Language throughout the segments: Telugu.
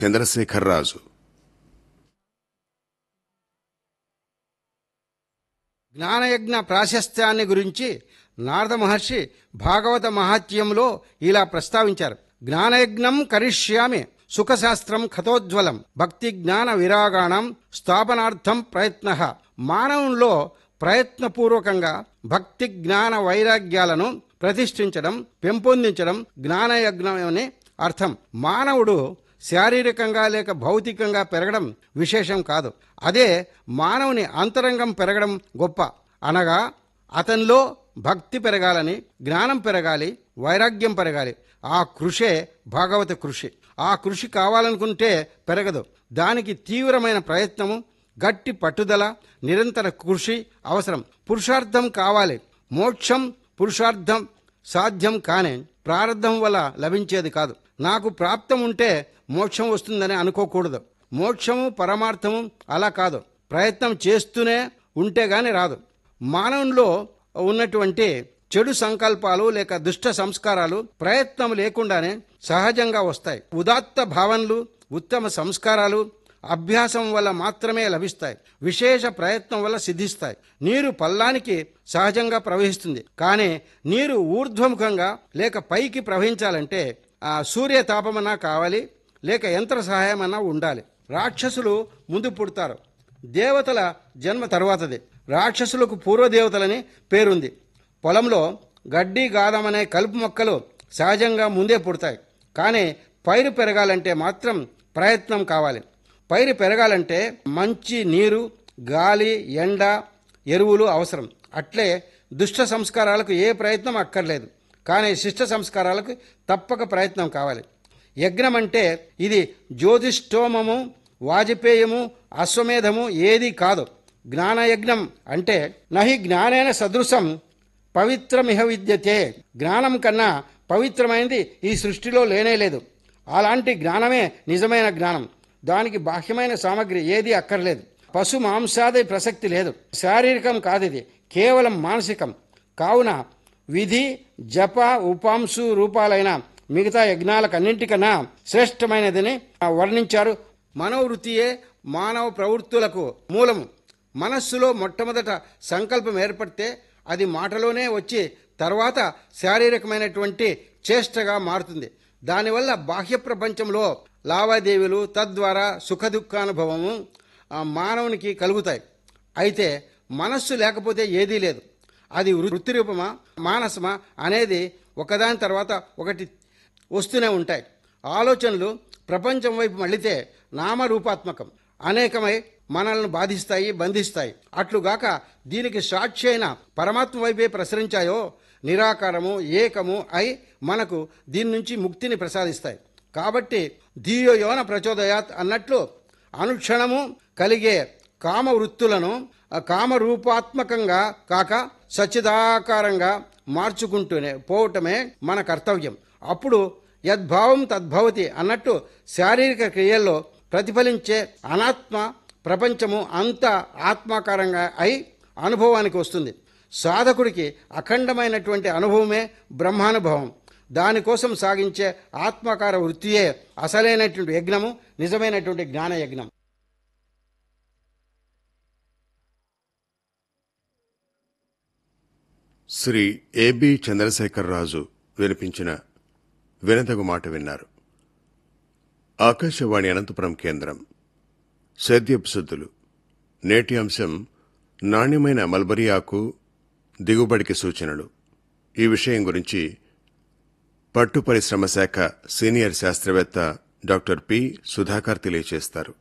చంద్రశేఖర్ రాజు జ్ఞానయజ్ఞ ప్రాశస్త్యాన్ని గురించి నారద మహర్షి భాగవత మహాత్యంలో ఇలా ప్రస్తావించారు జ్ఞానయజ్ఞం కరిష్యామి సుఖశాస్త్రం ఖతోజ్వలం భక్తి జ్ఞాన విరాగాణం స్థాపనార్థం ప్రయత్న మానవుల్లో ప్రయత్నపూర్వకంగా భక్తి జ్ఞాన వైరాగ్యాలను ప్రతిష్ఠించడం పెంపొందించడం జ్ఞానయజ్ఞం అని అర్థం మానవుడు శారీరకంగా లేక భౌతికంగా పెరగడం విశేషం కాదు అదే మానవుని అంతరంగం పెరగడం గొప్ప అనగా అతనిలో భక్తి పెరగాలని జ్ఞానం పెరగాలి వైరాగ్యం పెరగాలి ఆ కృషే భాగవత కృషి ఆ కృషి కావాలనుకుంటే పెరగదు దానికి తీవ్రమైన ప్రయత్నము గట్టి పట్టుదల నిరంతర కృషి అవసరం పురుషార్థం కావాలి మోక్షం పురుషార్థం సాధ్యం కానే ప్రారంధం వల్ల లభించేది కాదు నాకు ప్రాప్తం ఉంటే మోక్షం వస్తుందని అనుకోకూడదు మోక్షము పరమార్థము అలా కాదు ప్రయత్నం చేస్తూనే ఉంటే గాని రాదు మానవునిలో ఉన్నటువంటి చెడు సంకల్పాలు లేక దుష్ట సంస్కారాలు ప్రయత్నం లేకుండానే సహజంగా వస్తాయి ఉదాత్త భావనలు ఉత్తమ సంస్కారాలు అభ్యాసం వల్ల మాత్రమే లభిస్తాయి విశేష ప్రయత్నం వల్ల సిద్ధిస్తాయి నీరు పల్లానికి సహజంగా ప్రవహిస్తుంది కానీ నీరు ఊర్ధ్వముఖంగా లేక పైకి ప్రవహించాలంటే ఆ సూర్య తాపమన్నా కావాలి లేక యంత్ర సహాయమన్నా ఉండాలి రాక్షసులు ముందు పుడతారు దేవతల జన్మ తర్వాతది రాక్షసులకు పూర్వదేవతలని పేరుంది పొలంలో గడ్డి గాదమనే కలుపు మొక్కలు సహజంగా ముందే పుడతాయి కానీ పైరు పెరగాలంటే మాత్రం ప్రయత్నం కావాలి పైరు పెరగాలంటే మంచి నీరు గాలి ఎండ ఎరువులు అవసరం అట్లే దుష్ట సంస్కారాలకు ఏ ప్రయత్నం అక్కర్లేదు కానీ శిష్ట సంస్కారాలకు తప్పక ప్రయత్నం కావాలి యజ్ఞం అంటే ఇది జ్యోతిష్టోమము వాజపేయము అశ్వమేధము ఏది కాదు జ్ఞానయజ్ఞం అంటే నహి జ్ఞానేన సదృశం పవిత్రమిహ విద్యతే జ్ఞానం కన్నా పవిత్రమైనది ఈ సృష్టిలో లేనే లేదు అలాంటి జ్ఞానమే నిజమైన జ్ఞానం దానికి బాహ్యమైన సామగ్రి ఏది అక్కర్లేదు పశు మాంసాది ప్రసక్తి లేదు శారీరకం కాదు ఇది కేవలం మానసికం కావున విధి జప ఉపాంశు రూపాలైన మిగతా యజ్ఞాలకన్నింటికన్నా శ్రేష్టమైనదని వర్ణించారు మనోవృత్తియే మానవ ప్రవృత్తులకు మూలము మనస్సులో మొట్టమొదట సంకల్పం ఏర్పడితే అది మాటలోనే వచ్చి తర్వాత శారీరకమైనటువంటి చేష్టగా మారుతుంది దానివల్ల బాహ్య ప్రపంచంలో లావాదేవీలు తద్వారా సుఖ దుఃఖానుభవము ఆ మానవునికి కలుగుతాయి అయితే మనస్సు లేకపోతే ఏదీ లేదు అది వృత్తి రూపమా మానసమా అనేది ఒకదాని తర్వాత ఒకటి వస్తూనే ఉంటాయి ఆలోచనలు ప్రపంచం వైపు మళ్ళితే నామరూపాత్మకం అనేకమై మనల్ని బాధిస్తాయి బంధిస్తాయి అట్లుగాక దీనికి సాక్షి అయిన పరమాత్మ వైపే ప్రసరించాయో నిరాకారము ఏకము అయి మనకు దీని నుంచి ముక్తిని ప్రసాదిస్తాయి కాబట్టి ధీయో యోన ప్రచోదయాత్ అన్నట్లు అనుక్షణము కలిగే కామ వృత్తులను ఆ కామరూపాత్మకంగా కాక సచ్చిదాకారంగా మార్చుకుంటూనే పోవటమే మన కర్తవ్యం అప్పుడు యద్భావం తద్భవతి అన్నట్టు శారీరక క్రియల్లో ప్రతిఫలించే అనాత్మ ప్రపంచము అంత ఆత్మాకారంగా అయి అనుభవానికి వస్తుంది సాధకుడికి అఖండమైనటువంటి అనుభవమే బ్రహ్మానుభవం దానికోసం సాగించే ఆత్మాకార వృత్తియే అసలైనటువంటి యజ్ఞము నిజమైనటువంటి జ్ఞాన యజ్ఞం శ్రీ ఏబి చంద్రశేఖర్ రాజు వినిపించిన వినదగు మాట విన్నారు ఆకాశవాణి అనంతపురం కేంద్రం సేద్యపు సుద్దులు నేటి అంశం నాణ్యమైన మల్బరీ ఆకు దిగుబడికి సూచనలు ఈ విషయం గురించి పట్టు పరిశ్రమ శాఖ సీనియర్ శాస్త్రవేత్త డాక్టర్ పి సుధాకర్ తెలియజేస్తారు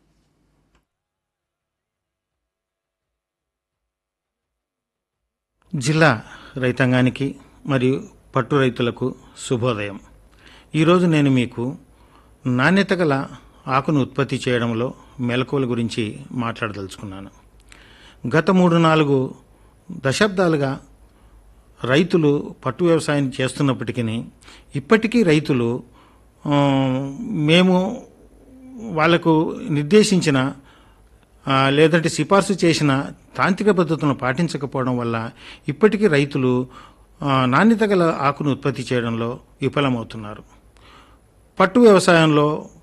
జిల్లా రైతాంగానికి మరియు పట్టు రైతులకు శుభోదయం ఈరోజు నేను మీకు నాణ్యత గల ఆకును ఉత్పత్తి చేయడంలో మెలకువల గురించి మాట్లాడదలుచుకున్నాను గత మూడు నాలుగు దశాబ్దాలుగా రైతులు పట్టు వ్యవసాయం చేస్తున్నప్పటికీ ఇప్పటికీ రైతులు ఆ, మేము వాళ్లకు నిర్దేశించిన ఆ, లేదంటే సిఫార్సు చేసిన తాంత్రిక పద్ధతులను పాటించకపోవడం వల్ల ఇప్పటికీ రైతులు ఆ, నాణ్యత గల ఆకును ఉత్పత్తి చేయడంలో విఫలమవుతున్నారు పట్టు వ్యవసాయంలో